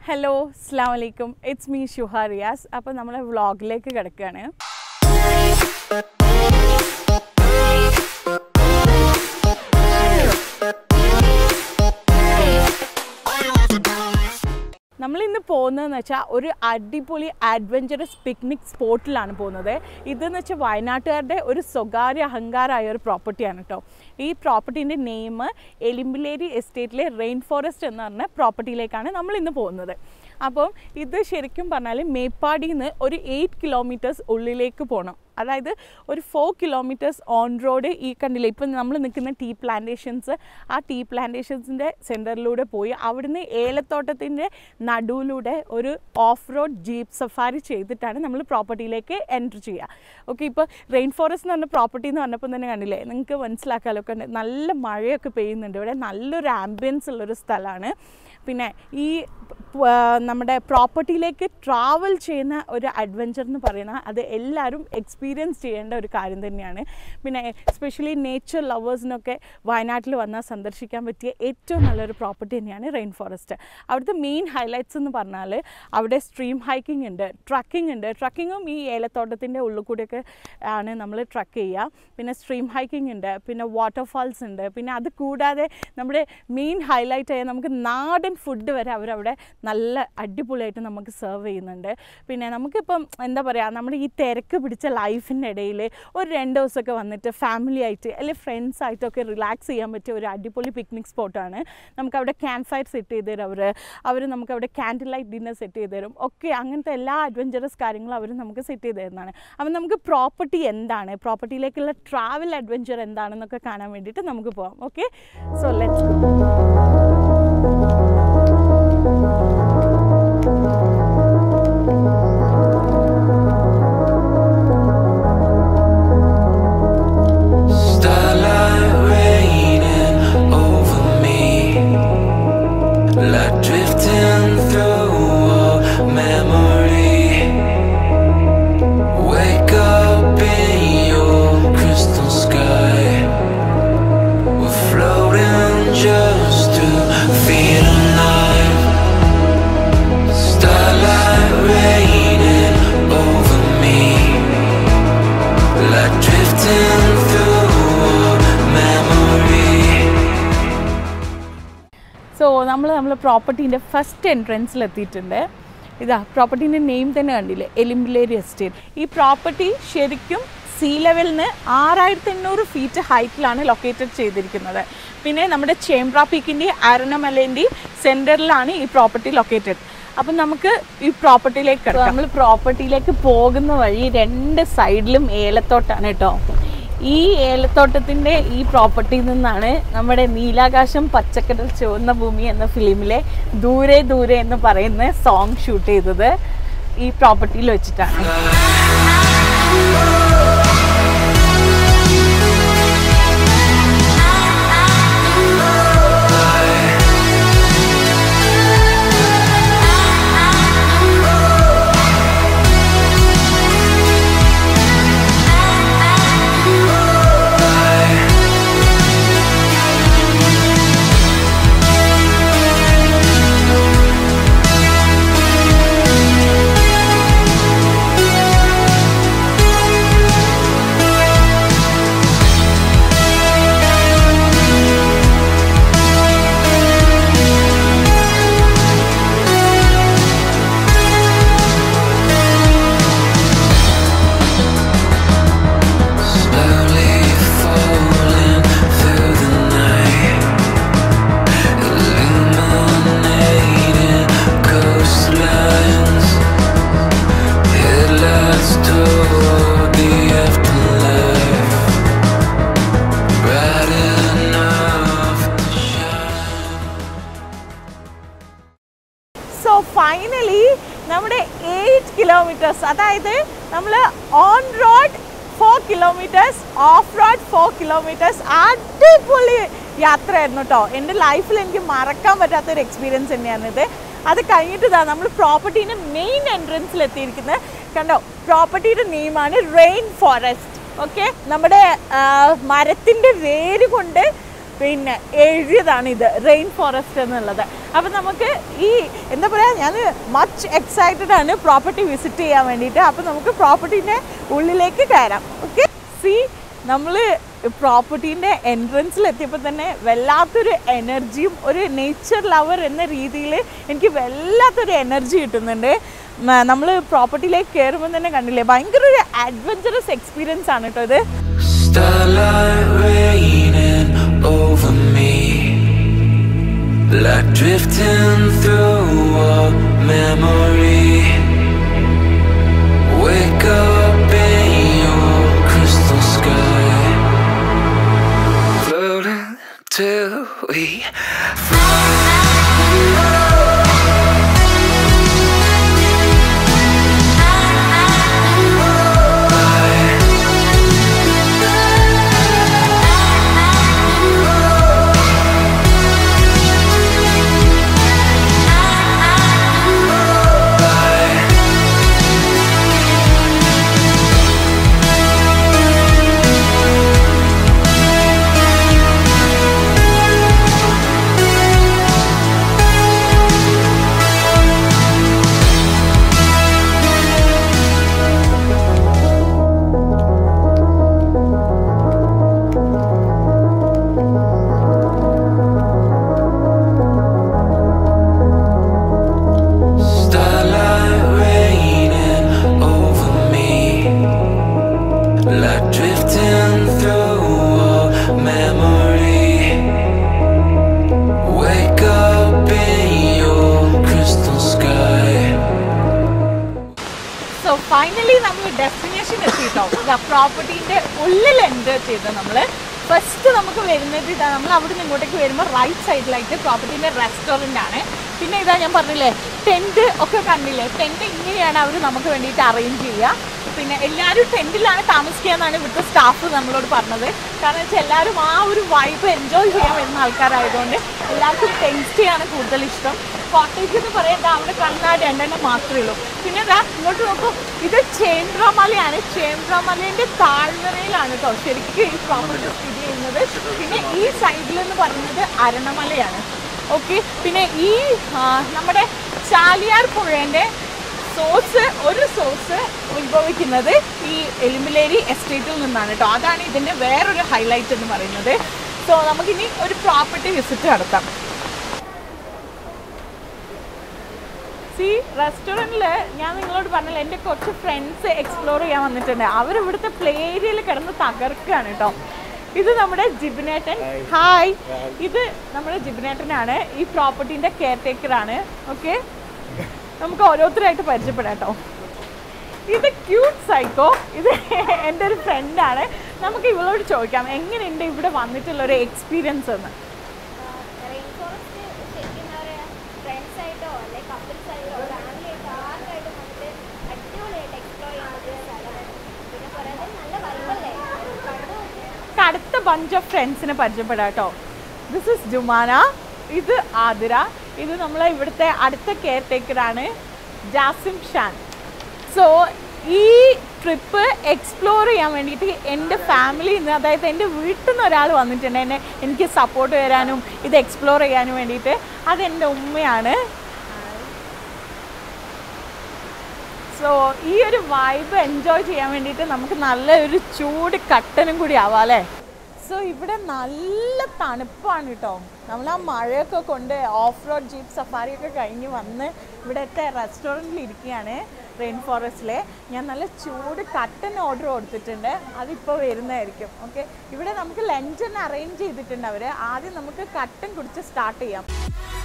Hello അസ്സാം വലൈക്കും it's me ഷുഹ Riyas അപ്പോൾ നമ്മൾ വ്ളോഗിലേക്ക് കിടക്കുകയാണ് നമ്മൾ ഇന്ന് പോകുന്നതെന്ന് വെച്ചാൽ ഒരു അടിപൊളി അഡ്വഞ്ചറസ് പിക്നിക് സ്പോട്ടിലാണ് പോകുന്നത് ഇതെന്ന് വെച്ചാൽ വയനാട്ടുകാരുടെ ഒരു സ്വകാര്യ അഹങ്കാരമായ ഒരു പ്രോപ്പർട്ടിയാണ് കേട്ടോ ഈ പ്രോപ്പർട്ടീൻ്റെ നെയിം എലിമ്പിലേരി എസ്റ്റേറ്റിലെ റെയിൻ ഫോറസ്റ്റ് എന്ന് പറഞ്ഞ പ്രോപ്പർട്ടിയിലേക്കാണ് നമ്മൾ ഇന്ന് പോകുന്നത് അപ്പം ഇത് ശരിക്കും പറഞ്ഞാൽ മേപ്പാടിയിൽ നിന്ന് ഒരു എയ്റ്റ് കിലോമീറ്റേഴ്സ് ഉള്ളിലേക്ക് പോകണം അതായത് ഒരു ഫോർ കിലോമീറ്റേഴ്സ് ഓൺ റോഡ് ഈ കണ്ടില്ലേ ഇപ്പം നമ്മൾ നിൽക്കുന്ന ടീ പ്ലാന്റേഷൻസ് ആ ടീ പ്ലാന്റേഷൻസിൻ്റെ സെൻറ്ററിലൂടെ പോയി അവിടുന്ന് ഏലത്തോട്ടത്തിൻ്റെ നടുവിലൂടെ ഒരു ഓഫ് റോഡ് ജീപ്പ് സഫാരി ചെയ്തിട്ടാണ് നമ്മൾ പ്രോപ്പർട്ടിയിലേക്ക് എൻറ്റർ ചെയ്യുക ഓക്കെ ഇപ്പോൾ റെയിൻ ഫോറസ്റ്റ് എന്ന് പറഞ്ഞ പ്രോപ്പർട്ടി എന്ന് പറഞ്ഞപ്പോൾ തന്നെ കണ്ടില്ലേ നിങ്ങൾക്ക് മനസ്സിലാക്കാമല്ലോ കണ്ട് നല്ല മഴയൊക്കെ പെയ്യുന്നുണ്ട് ഇവിടെ നല്ലൊരു ആംബിയൻസ് ഉള്ളൊരു സ്ഥലമാണ് പിന്നെ ഈ പ- നമ്മുടെ പ്രോപ്പർട്ടിയിലേക്ക് ട്രാവൽ ചെയ്യുന്ന ഒരു അഡ്വഞ്ചർ എന്ന് പറയുന്ന അത് എല്ലാവരും എക്സ്പീരിയൻസ് ചെയ്യേണ്ട ഒരു കാര്യം തന്നെയാണ് പിന്നെ എസ്പെഷ്യലി നേച്ചർ ലവേഴ്സിനൊക്കെ വയനാട്ടിൽ വന്നാൽ സന്ദർശിക്കാൻ പറ്റിയ ഏറ്റവും നല്ലൊരു പ്രോപ്പർട്ടി തന്നെയാണ് റെയിൻ ഫോറസ്റ്റ് അവിടുത്തെ മെയിൻ ഹൈലൈറ്റ്സ് എന്ന് പറഞ്ഞാൽ അവിടെ സ്ട്രീം ഹൈക്കിംഗ് ഉണ്ട് ട്രക്കിംഗ് ഉണ്ട് ട്രക്കിങ്ങും ഈ ഏലത്തോട്ടത്തിൻ്റെ ഉള്ളിൽ കൂടെയൊക്കെ ആണ് നമ്മൾ ട്രക്ക് ചെയ്യുക പിന്നെ സ്ട്രീം ഹൈക്കിംഗ് ഉണ്ട് പിന്നെ വാട്ടർഫാൾസ് ഉണ്ട് പിന്നെ അത് കൂടാതെ നമ്മുടെ മെയിൻ ഹൈലൈറ്റ് ആയ നമുക്ക് നാടൻ ഫുഡ് വരെ അവരവിടെ നല്ല അടിപൊളിയായിട്ട് നമുക്ക് സെർവ് ചെയ്യുന്നുണ്ട് പിന്നെ നമുക്കിപ്പം എന്താ പറയുക നമ്മുടെ ഈ തിരക്ക് പിടിച്ച ലൈഫിൻ്റെ ഇടയിൽ ഒരു രണ്ട് ദിവസമൊക്കെ വന്നിട്ട് ഫാമിലി ആയിട്ട് അല്ലെങ്കിൽ ഫ്രണ്ട്സ് ആയിട്ടൊക്കെ റിലാക്സ് ചെയ്യാൻ പറ്റിയ ഒരു അടിപൊളി പിക്നിക് സ്പോട്ടാണ് നമുക്ക് അവിടെ ക്യാമ്പ് ഫയർ സെറ്റ് ചെയ്ത് തരും അവർ അവർ നമുക്ക് അവിടെ ക്യാൻഡിൽ ലൈറ്റ് ഡിന്നർ സെറ്റ് ചെയ്ത് തരും ഒക്കെ അങ്ങനത്തെ എല്ലാ അഡ്വഞ്ചറസ് കാര്യങ്ങളും അവർ നമുക്ക് സെറ്റ് ചെയ്ത് തരുന്നതാണ് അപ്പം നമുക്ക് പ്രോപ്പർട്ടി എന്താണ് പ്രോപ്പർട്ടിയിലേക്കുള്ള ട്രാവൽ അഡ്വഞ്ചർ എന്താണെന്നൊക്കെ കാണാൻ വേണ്ടിയിട്ട് നമുക്ക് പോകാം okay so let's Starlight raining over me, like drifting through a memory. Wake up in your crystal sky. We're floating just to feel alive. Starlight raining over me. Like drifting through a memory. So നമ്മൾ നമ്മൾ പ്രോപ്പർട്ടീൻ്റെ first എൻട്രൻസിൽ എത്തിയിട്ടുണ്ട് ഇതാ പ്രോപ്പർട്ടീൻ്റെ name തന്നെ കണ്ടില്ലേ Elimbileri estate ഈ property ശരിക്കും sea ലെവലിൽ നിന്ന് ആറായിരത്തി എണ്ണൂറ് ഫീറ്റ് ഹൈറ്റിലാണ് ലൊക്കേറ്റഡ് ചെയ്തിരിക്കുന്നത് പിന്നെ നമ്മുടെ ചേംബ്ര പീക്കിൻ്റെയും അരണമലേൻ്റെയും സെൻറ്ററിലാണ് ഈ പ്രോപ്പർട്ടി ലൊക്കേറ്റഡ് അപ്പം നമുക്ക് ഈ പ്രോപ്പർട്ടിയിലേക്ക് നമ്മൾ പ്രോപ്പർട്ടിയിലേക്ക് പോകുന്ന വഴി രണ്ട് സൈഡിലും ഏലത്തോട്ടാണ് കേട്ടോ ഈ ഏലത്തോട്ടത്തിൻ്റെ ഈ പ്രോപ്പർട്ടിയിൽ നിന്നാണ് നമ്മുടെ നീലാകാശം പച്ചക്കടൽ ചുവന്ന ഭൂമി എന്ന ഫിലിമിലെ ദൂരെ ദൂരെ എന്ന് പറയുന്ന സോങ് ഷൂട്ട് ചെയ്തത് ഈ പ്രോപ്പർട്ടിയിൽ വെച്ചിട്ടാണ് Slowly falling through the night, illuminating coastlines. Headlights toward the afterlife, bright enough to shine. So finally നമ്മുടെ എയ്റ്റ് കിലോമീറ്റേഴ്സ് അതായത് നമ്മൾ on road four kilometres off road four kilometres അടിപൊളി യാത്രയായിരുന്നു കേട്ടോ എൻ്റെ ലൈഫിൽ എനിക്ക് മറക്കാൻ പറ്റാത്ത ഒരു എക്സ്പീരിയൻസ് തന്നെയാണിത് അത് കഴിഞ്ഞിട്ട് ഇതാ നമ്മൾ പ്രോപ്പർട്ടീൻ്റെ മെയിൻ എൻട്രൻസിൽ എത്തിയിരിക്കുന്നത് കണ്ടോ പ്രോപ്പർട്ടിയുടെ നെയിമാണ് റെയിൻ ഫോറസ്റ്റ് ഓക്കെ നമ്മുടെ മരത്തിൻ്റെ വേര് കൊണ്ട് പിന്നെ എഴുതിയതാണ് ഇത് റെയിൻ ഫോറസ്റ്റ് എന്നുള്ളത് അപ്പം നമുക്ക് ഈ എന്താ പറയുക ഞാൻ മച്ച് എക്സൈറ്റഡ് ആണ് പ്രോപ്പർട്ടി വിസിറ്റ് ചെയ്യാൻ വേണ്ടിയിട്ട് അപ്പം നമുക്ക് പ്രോപ്പർട്ടീൻ്റെ ഉള്ളിലേക്ക് കയറാം ഓക്കെ സി നമ്മൾ പ്രോപ്പർട്ടീൻ്റെ എൻട്രൻസിൽ എത്തിയപ്പോൾ തന്നെ വല്ലാത്തൊരു എനർജിയും ഒരു നേച്ചർ ലവർ എന്ന രീതിയിൽ എനിക്ക് വല്ലാത്തൊരു എനർജി കിട്ടുന്നുണ്ട് നമ്മൾ പ്രോപ്പർട്ടിയിലേക്ക് കയറുമ്പോൾ തന്നെ കണ്ടില്ലേ ഭയങ്കര ഒരു അഡ്വഞ്ചറസ് എക്സ്പീരിയൻസ് ആണ് കേട്ടോ ഇത് Starlight raining over me Like drifting through a memory Wake up in your crystal sky Floating till we Starlight raining over me Like drifting through a memory Wake up in your crystal sky so finally നമ്മൾ destination എത്തിയിട്ടോ പ്രോപ്പർട്ടീൻ്റെ ഉള്ളിൽ enter ചെയ്ത് നമ്മൾ first നമുക്ക് വരുന്നത് ഇതാ നമ്മൾ അവിടെ നിന്ന് ഇങ്ങോട്ടേക്ക് വരുമ്പോൾ റൈറ്റ് സൈഡിലായിട്ട് പ്രോപ്പർട്ടീൻ്റെ റെസ്റ്റോറൻ്റ് ആണ് പിന്നെ ഇതാ ഞാൻ പറഞ്ഞില്ലേ ടെൻറ്റ് ഒക്കെ കണ്ടില്ലേ ടെൻറ്റ് ഇങ്ങനെയാണ് അവർ നമുക്ക് വേണ്ടിയിട്ട് അറേഞ്ച് ചെയ്യുക പിന്നെ എല്ലാവരും ടെൻറ്റിലാണ് താമസിക്കുക എന്നാണ് ഇവിടുത്തെ സ്റ്റാഫ് നമ്മളോട് പറഞ്ഞത് കാരണം വെച്ചാൽ എല്ലാവരും ആ ഒരു വൈബ് എൻജോയ് ചെയ്യാൻ വരുന്ന ആൾക്കാരായതുകൊണ്ട് എല്ലാവർക്കും ടെൻറ്റിയാണ് കൂടുതൽ ഇഷ്ടം കോട്ടേജ് എന്ന് പറയാൻ ദാ അവിടെ കണ്ണാ രണ്ടെണ്ണം മാത്രമേ ഉള്ളൂ പിന്നെ ദാ ഇങ്ങോട്ട് നോക്കൂ ഇത് ചേന്ദ്രമലയാണ് ചേന്ദ്രമലേൻ്റെ താഴ്വരയിലാണ് കേട്ടോ ശരിക്കും ഈ പ്രോപ്പർട്ടി സ്ഥിതി ചെയ്യുന്നത് പിന്നെ ഈ സൈഡിൽ എന്ന് പറയുന്നത് അരണമലയാണ് ഓക്കെ പിന്നെ ഈ ആ, നമ്മുടെ ചാലിയാർ പുഴേൻ്റെ സോഴ്സ് ഒരു സോഴ്സ് ഉത്ഭവിക്കുന്നത് ഈ എലിമിലേരി എസ്റ്റേറ്റിൽ നിന്നാണ് കേട്ടോ അതാണ് ഇതിൻ്റെ വേറൊരു ഹൈലൈറ്റ് എന്ന് പറയുന്നത് സോ നമുക്കിനി ഒരു പ്രോപ്പർട്ടി വിസിറ്റ് നടത്താം സി റെസ്റ്റോറൻറ്റിൽ ഞാൻ നിങ്ങളോട് പറഞ്ഞില്ല എൻ്റെ കുറച്ച് ഫ്രണ്ട്സ് എക്സ്പ്ലോർ ചെയ്യാൻ വന്നിട്ടുണ്ട് അവർ ഇവിടുത്തെ പ്ലേ ഏരിയയിൽ കിടന്ന് തകർക്കുകയാണ് കേട്ടോ ഇത് നമ്മുടെ ജിബിനേട്ടൻ ഹായ് ഇത് നമ്മുടെ ജിബിനേട്ടനാണ് ഈ പ്രോപ്പർട്ടീൻ്റെ കെയർ ടേക്കറാണ് ഓക്കെ നമുക്ക് ഓരോരുത്തരായിട്ട് പരിചയപ്പെടാം കേട്ടോ ഇത് ക്യൂട്ട് സൈക്കോ ഇത് എൻ്റെ ഒരു ഫ്രണ്ടാണ് നമുക്ക് ഇവളോട് ചോദിക്കാം എങ്ങനെയുണ്ട് ഇവിടെ വന്നിട്ടുള്ള ഒരു എക്സ്പീരിയൻസ് എന്ന് റെയിൻ ഫോറസ്റ്റ് ശരിക്കും എന്താ പറയുക ഫ്രണ്ട്സ് ആയിട്ടോ അല്ലെങ്കിൽ കപ്പിൾസ് ആയിട്ടോ ഫാമിലി ആയിട്ടോ ആർക്കായിട്ടും വന്നിട്ട് അടിപൊളിയായിട്ട് എക്സ്പ്ലോർ ചെയ്യാൻ പറ്റിയ സ്ഥലമാണ് പിന്നെ കുറേ നല്ല വൈബല്ലേ കണ്ടു നമുക്ക് അടുത്ത ബഞ്ച് ഓഫ് ഫ്രണ്ട്സിനെ പരിചയപ്പെടാം കേട്ടോ ദിസ് ഇസ് ജുമാന ഇത് ആതിര ഇത് നമ്മളെ ഇവിടുത്തെ അടുത്ത കെയർ ടേക്കറാണ് ജാസിം ഷാൻ സോ ഈ ട്രിപ്പ് എക്സ്പ്ലോർ ചെയ്യാൻ വേണ്ടിയിട്ട് എൻ്റെ ഫാമിലിയിൽ നിന്ന് അതായത് എൻ്റെ വീട്ടിൽ നിന്ന് ഒരാൾ വന്നിട്ടുണ്ട് എന്നെ എനിക്ക് സപ്പോർട്ട് തരാനും ഇത് എക്സ്പ്ലോർ ചെയ്യാനും വേണ്ടിയിട്ട് അതെൻ്റെ ഉമ്മയാണ് സോ ഈ ഒരു വൈബ് എൻജോയ് ചെയ്യാൻ വേണ്ടിയിട്ട് നമുക്ക് നല്ലൊരു ചൂട് കട്ടനും കൂടി ആവാം അല്ലേ സോ ഇവിടെ നല്ല തണുപ്പാണ് കേട്ടോ നമ്മൾ ആ മഴയൊക്കെ കൊണ്ട് ഓഫ് റോഡ് ജീപ്പ് സഫാരിയൊക്കെ കഴിഞ്ഞ് വന്ന് ഇവിടുത്തെ റെസ്റ്റോറൻറ്റിൽ ഇരിക്കുകയാണ് റെയിൻ ഫോറസ്റ്റിലെ ഞാൻ നല്ല ചൂട് കട്ടൻ ഓർഡർ കൊടുത്തിട്ടുണ്ട് അതിപ്പോൾ വരുന്നതായിരിക്കും ഓക്കെ ഇവിടെ നമുക്ക് ലഞ്ച് തന്നെ അറേഞ്ച് ചെയ്തിട്ടുണ്ട് അവർ ആദ്യം നമുക്ക് കട്ടൻ കുടിച്ച് സ്റ്റാർട്ട് ചെയ്യാം